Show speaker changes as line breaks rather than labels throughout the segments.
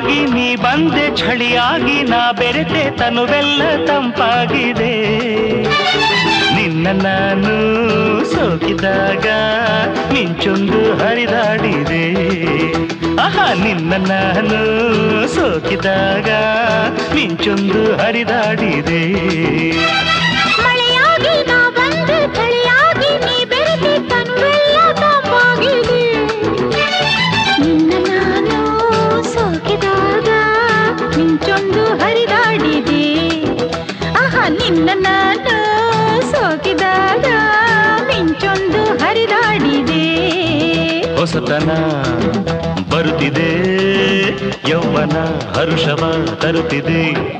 ಮಳೆಯಾಗಿ ನೀ ಬಂದೆ ಚಳಿಯಾಗಿ ನಾ ಬೆರೆತೆ ತನುವೆಲ್ಲ ತಂಪಾಗಿದೆ ನಿನ್ನ ನಾನು ಸೋಕಿದಾಗ ಮಿಂಚೊಂದು ಹರಿದಾಡಿದೆ ಆಹಾ ನಿನ್ನ ನಾನು ಸೋಕಿದಾಗ ಮಿಂಚೊಂದು ಹರಿದಾಡಿದೆ
ಮಳೆಯಾಗಿ ನಾ ಬಂದೆ ಚಳಿಯಾಗಿ ನೀ ಬೆರೆತೆ ತನುವೆಲ್ಲ ತಂಪಾಗಿದೆ ನಿನ್ನ ನಾನು ಸೋಕಿದಾಗ ಮಿಂಚೊಂದು ಹರಿದಾಡಿದೆ ಆಹಾ ನಿನ್ನ ನಾನು ಸೋಕಿದಾಗ ಮಿಂಚೊಂದು ಹರಿದಾಡಿದೆ
ಹೊಸತನ ಬರುತ್ತಿದೆ ಯೌವನ ಹರುಷವ ತರುತ್ತಿದೆ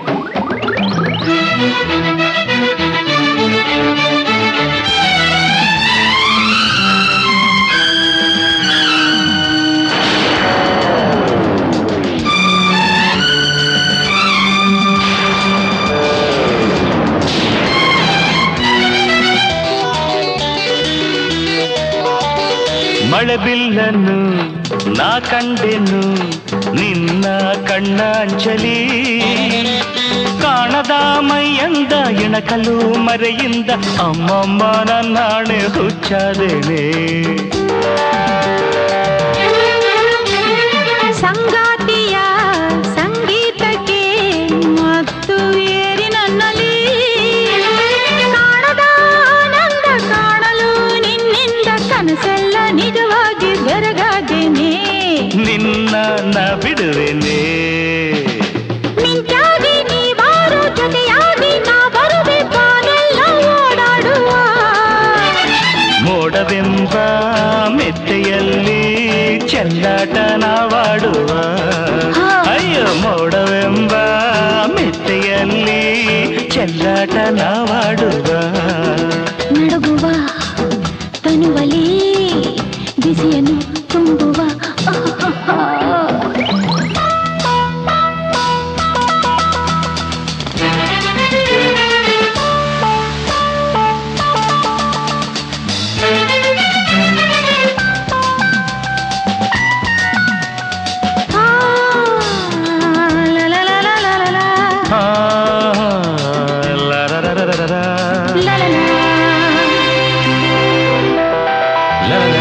ಮಳೆ ಬಿಲ್ಲನ್ನು ನಾ ಕಂಡೆನು ನಿನ್ನ ಕಣ್ಣಾಂಚಲಿ ಕಾಣದ ಮೈಯಂದ ಇಣಕಲು ಮರೆಯಿಂದ ಅಮ್ಮಮ್ಮ ನನ್ನಾಣೆ ಹುಚ್ಚಾದೇನೆ
ಸಂಗಾತಿಯ ಸಂಗೀತಕ್ಕೆ ಮತ್ತು ಏರಿ ನನ್ನಲ್ಲಿ ಕಾಣದ ಆನಂದ ಕಾಣಲು ನಿನ್ನಿಂದ ಕನಸೆಲ್ಲ ನಿಜವಾಗಿ ಬೆರಗಾದೇನೆ
ನಿನ್ನ ನ ಬಿಡುವೆನೆ
ಮಿಂಚಾಗಿ ನೀ ಬಾರು ಜೊತೆಯಾಗಿ ನಾ ಬರುವೆ ಬಾನೆಲ್ಲ ಓಡಾಡುವ
ಮೋಡವೆಂಬ ಮೆತ್ತೆಯಲ್ಲಿ ಚೆಲ್ಲಾಟ ನಾವಾಡುವ ಅಯ್ಯೋ ಮೋಡವೆಂಬ ಮೆತ್ತೆಯಲ್ಲಿ ಚೆಲ್ಲಾಟ ನಾವಾಡುವ
ನಡುಗುವ ತನುವಲಿ ಬಿಸಿಯನ್ನು ತುಂಬುವ ಆ, ಲ ಲ ಲ ಲ ಲ ಲ ಲ.
ಆ, ಲರರರರರ,
ಲ ಲ ಲ.
ಲರರ.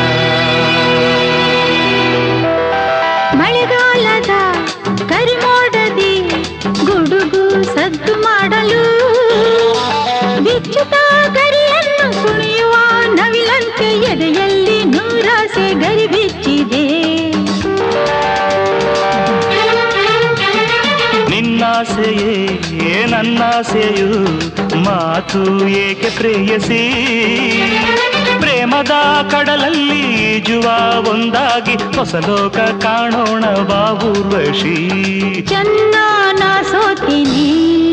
ಮಳೆಗಾಲದ ಕರಿಮೋಡದಿ ಗುಡುಗು ಸದ್ದು ಮಾಡಲು ಬಿಚ್ಚುತ್ತ ಗರಿಯನ್ನು ಕುಣಿಯುವ ನವಿಲಂತೆ ಎದೆಯಲ್ಲಿ ನೂರಾಸೆ ಗರಿ ಬಿಚ್ಚಿದೆ
ನಿನ್ನಾಸೆಯೇ ನನ್ನಾಸೆಯು ಮಾತು ಏಕೆ ಪ್ರೇಯಸಿ ಪ್ರೇಮದ ಕಡಲಲ್ಲಿ ಈಜುವ ಒಂದಾಗಿ ಹೊಸ ಲೋಕ ಕಾಣೋಣ ಬಾಬೂರ್ವಶಿ
ಚನ್ನ ನಾ ಸೋತೀನಿ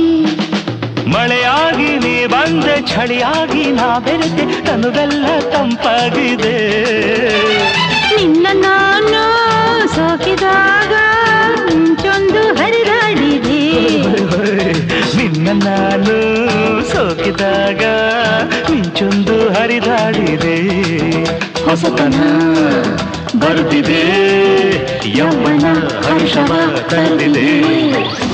ಮಳೆಯಾಗಿ ನೀ ಬಂದೆ ಚಳಿಯಾಗಿ ನಾ ಬೆರೆತೆ ತನುವೆಲ್ಲ ತಂಪಾಗಿದೆ
ನಿನ್ನ ನಾನು ಸೋಕಿದಾಗ ಮುಂಚೊಂದು ಹರಿದಾಡಿದೆ
ನಿನ್ನ ನಾನು ಸೋಕಿದಾಗ ಮಿಂಚೊಂದು ಹರಿದಾಡಿದೆ ಹೊಸತನ ಬರುತ್ತಿದೆ ಯೌವನ ಹರ್ಷವ ತಂದಿದೆ